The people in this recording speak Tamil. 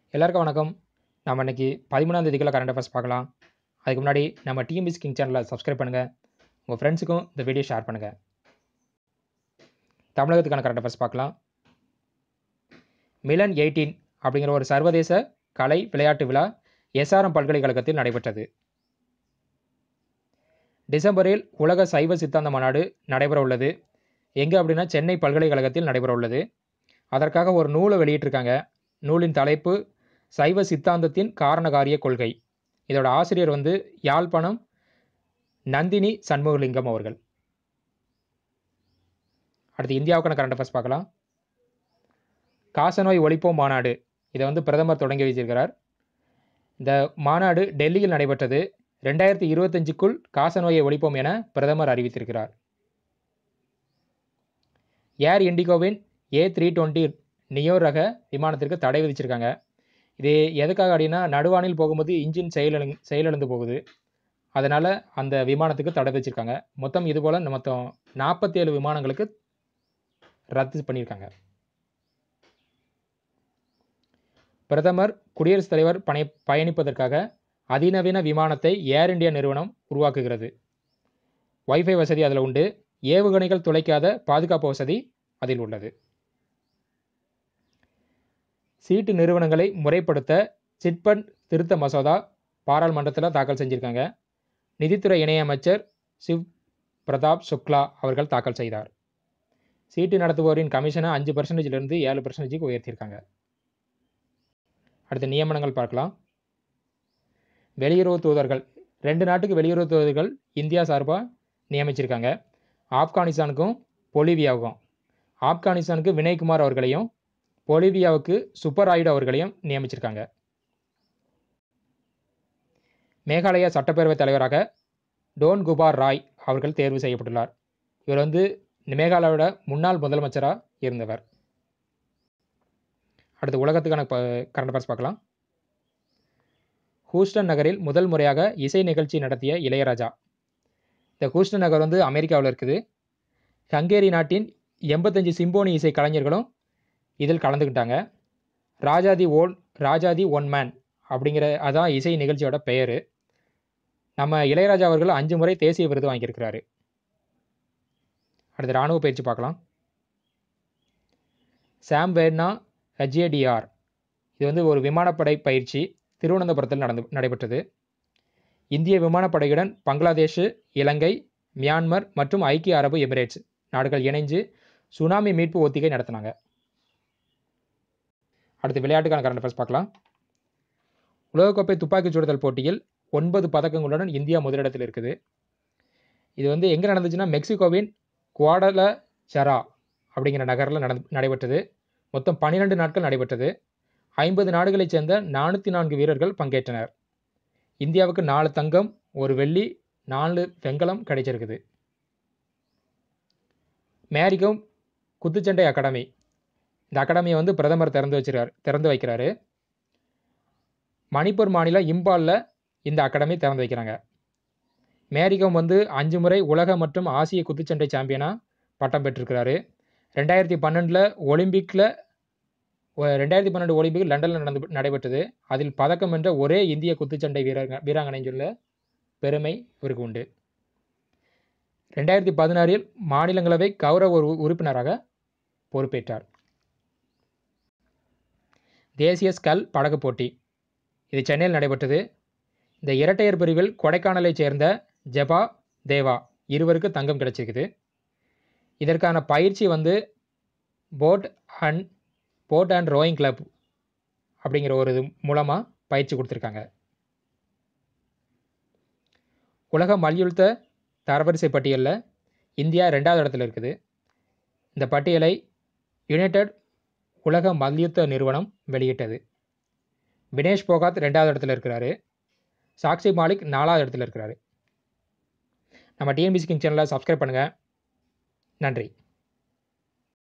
எல்லாருக்கும் வணக்கம் நம்ம இன்னைக்கு பதிமூணாம் தேதிக்குள்ள கரண்ட் அஃபேர்ஸ் பார்க்கலாம் அதுக்கு முன்னாடி நம்ம டிஎம்பிஸ் கிங் சேனலை சப்ஸ்கிரைப் பண்ணுங்கள் உங்கள் ஃப்ரெண்ட்ஸுக்கும் இந்த வீடியோ ஷேர் பண்ணுங்கள் தமிழகத்துக்கான கரண்ட் அஃபேர்ஸ் பார்க்கலாம் மிலன் எயிட்டீன் அப்படிங்கிற ஒரு சர்வதேச கலை விளையாட்டு விழா எஸ்ஆர்எம் பல்கலைக்கழகத்தில் நடைபெற்றது டிசம்பரில் உலக சைவ சித்தாந்த மாநாடு நடைபெற உள்ளது எங்கே அப்படின்னா சென்னை பல்கலைக்கழகத்தில் நடைபெற உள்ளது அதற்காக ஒரு நூலை வெளியிட்டிருக்காங்க நூலின் தலைப்பு சைவ சித்தாந்தத்தின் காரணகாரிய கொள்கை இதோட ஆசிரியர் வந்து யாழ்ப்பாணம் நந்தினி சண்முகலிங்கம் அவர்கள் அடுத்து இந்தியாவுக்கான கரண்ட் அஃபேர்ஸ் பார்க்கலாம் காசநோய் ஒழிப்போம் மாநாடு இதை வந்து பிரதமர் தொடங்கி வைத்திருக்கிறார் இந்த மாநாடு டெல்லியில் நடைபெற்றது ரெண்டாயிரத்தி இருபத்தஞ்சுக்குள் காசநோயை ஒழிப்போம் என பிரதமர் அறிவித்திருக்கிறார் ஏர் இண்டிகோவின் ஏ த்ரீ டுவெண்ட்டி நியோ ரக விமானத்திற்கு தடை விதிச்சிருக்காங்க இது எதுக்காக அப்படின்னா நடுவானில் போகும்போது இன்ஜின் செயலிழ செயலிழந்து போகுது அதனால் அந்த விமானத்துக்கு தடை வச்சுருக்காங்க மொத்தம் இது போல் மொத்தம் நாற்பத்தேழு விமானங்களுக்கு ரத்து பண்ணியிருக்காங்க பிரதமர் குடியரசுத் தலைவர் பணி பயணிப்பதற்காக அதிநவீன விமானத்தை ஏர் இந்தியா நிறுவனம் உருவாக்குகிறது வைஃபை வசதி அதில் உண்டு ஏவுகணைகள் துளைக்காத பாதுகாப்பு வசதி அதில் உள்ளது சீட்டு நிறுவனங்களை முறைப்படுத்த சிட்பண்ட் திருத்த மசோதா பாராளுமன்றத்தில் தாக்கல் செஞ்சுருக்காங்க நிதித்துறை இணையமைச்சர் சிவ் பிரதாப் சுக்லா அவர்கள் தாக்கல் செய்தார் சீட்டு நடத்துவோரின் கமிஷனை அஞ்சு பர்சன்டேஜிலிருந்து ஏழு பர்சன்டேஜுக்கு உயர்த்தியிருக்காங்க அடுத்த நியமனங்கள் பார்க்கலாம் வெளியுறவு தூதர்கள் ரெண்டு நாட்டுக்கு வெளியுறவு தூதர்கள் இந்தியா சார்பாக நியமிச்சிருக்காங்க ஆப்கானிஸ்தானுக்கும் பொலிவியாவுக்கும் ஆப்கானிஸ்தானுக்கு வினய்குமார் அவர்களையும் பொலிவியாவுக்கு சூப்பர் ஆயுடு அவர்களையும் நியமிச்சிருக்காங்க மேகாலயா சட்டப்பேரவைத் தலைவராக டோன் குபார் ராய் அவர்கள் தேர்வு செய்யப்பட்டுள்ளார் இவர் வந்து மேகாலயோட முன்னாள் முதலமைச்சராக இருந்தவர் அடுத்து உலகத்துக்கான கரண்ட் அஃபேர்ஸ் பார்க்கலாம் ஹூஸ்டன் நகரில் முதல் முறையாக இசை நிகழ்ச்சி நடத்திய இளையராஜா இந்த ஹூஸ்டன் நகர் வந்து அமெரிக்காவில் இருக்குது ஹங்கேரி நாட்டின் எண்பத்தஞ்சு சிம்போனி இசை கலைஞர்களும் இதில் கலந்துக்கிட்டாங்க ராஜாதி ஓன் ராஜாதி ஒன் மேன் அப்படிங்கிற அதான் இசை நிகழ்ச்சியோட பெயர் நம்ம இளையராஜா அவர்கள் அஞ்சு முறை தேசிய விருது வாங்கியிருக்கிறாரு அடுத்து இராணுவ பயிற்சி பார்க்கலாம் சாம் வேர்னா ஹெச்ஏடிஆர் இது வந்து ஒரு விமானப்படை பயிற்சி திருவனந்தபுரத்தில் நடந்து நடைபெற்றது இந்திய விமானப்படையுடன் பங்களாதேஷ் இலங்கை மியான்மர் மற்றும் ஐக்கிய அரபு எமிரேட்ஸ் நாடுகள் இணைஞ்சு சுனாமி மீட்பு ஒத்திகை நடத்தினாங்க அடுத்து விளையாட்டுக்கான கரண்ட் அஃபேர்ஸ் பார்க்கலாம் உலகக்கோப்பை துப்பாக்கிச் சுடுதல் போட்டியில் ஒன்பது பதக்கங்களுடன் இந்தியா முதலிடத்தில் இருக்குது இது வந்து எங்கே நடந்துச்சுன்னா மெக்சிகோவின் குவாடல சரா அப்படிங்கிற நகரில் நடந்து நடைபெற்றது மொத்தம் பன்னிரெண்டு நாட்கள் நடைபெற்றது ஐம்பது நாடுகளைச் சேர்ந்த நானூற்றி நான்கு வீரர்கள் பங்கேற்றனர் இந்தியாவுக்கு நாலு தங்கம் ஒரு வெள்ளி நாலு வெங்கலம் கிடைச்சிருக்குது மேரிகம் குத்துச்சண்டை அகாடமி இந்த அகாடமியை வந்து பிரதமர் திறந்து வச்சிருக்கார் திறந்து வைக்கிறாரு மணிப்பூர் மாநிலம் இம்பாலில் இந்த அகாடமி திறந்து வைக்கிறாங்க மேரிகம் வந்து அஞ்சு முறை உலக மற்றும் ஆசிய குத்துச்சண்டை சாம்பியனாக பட்டம் பெற்றிருக்கிறாரு ரெண்டாயிரத்தி பன்னெண்டில் ஒலிம்பிக்கில் ரெண்டாயிரத்தி பன்னெண்டு ஒலிம்பிக் லண்டனில் நடந்து நடைபெற்றது அதில் பதக்கம் வென்ற ஒரே இந்திய குத்துச்சண்டை வீரர் வீராங்கனைன்னு சொல்ல பெருமை இவருக்கு உண்டு ரெண்டாயிரத்தி பதினாறில் மாநிலங்களவை கௌரவ உறுப்பினராக பொறுப்பேற்றார் தேசிய ஸ்கல் படகு போட்டி இது சென்னையில் நடைபெற்றது இந்த இரட்டையர் பிரிவில் கொடைக்கானலைச் சேர்ந்த ஜெபா தேவா இருவருக்கு தங்கம் கிடைச்சிருக்குது இதற்கான பயிற்சி வந்து boat and boat and rowing club அப்படிங்கிற ஒரு இது மூலமாக பயிற்சி கொடுத்துருக்காங்க உலக மல்யுத்த தரவரிசை பட்டியலில் இந்தியா ரெண்டாவது இடத்துல இருக்குது இந்த பட்டியலை யுனைடெட் உலக மல்யுத்த நிறுவனம் வெளியிட்டது வினேஷ் போகாத் ரெண்டாவது இடத்துல இருக்கிறாரு சாக்ஷி மாலிக் நாலாவது இடத்துல இருக்கிறாரு நம்ம டிஎன்பிசி கிங் சேனலை சப்ஸ்கிரைப் பண்ணுங்கள் நன்றி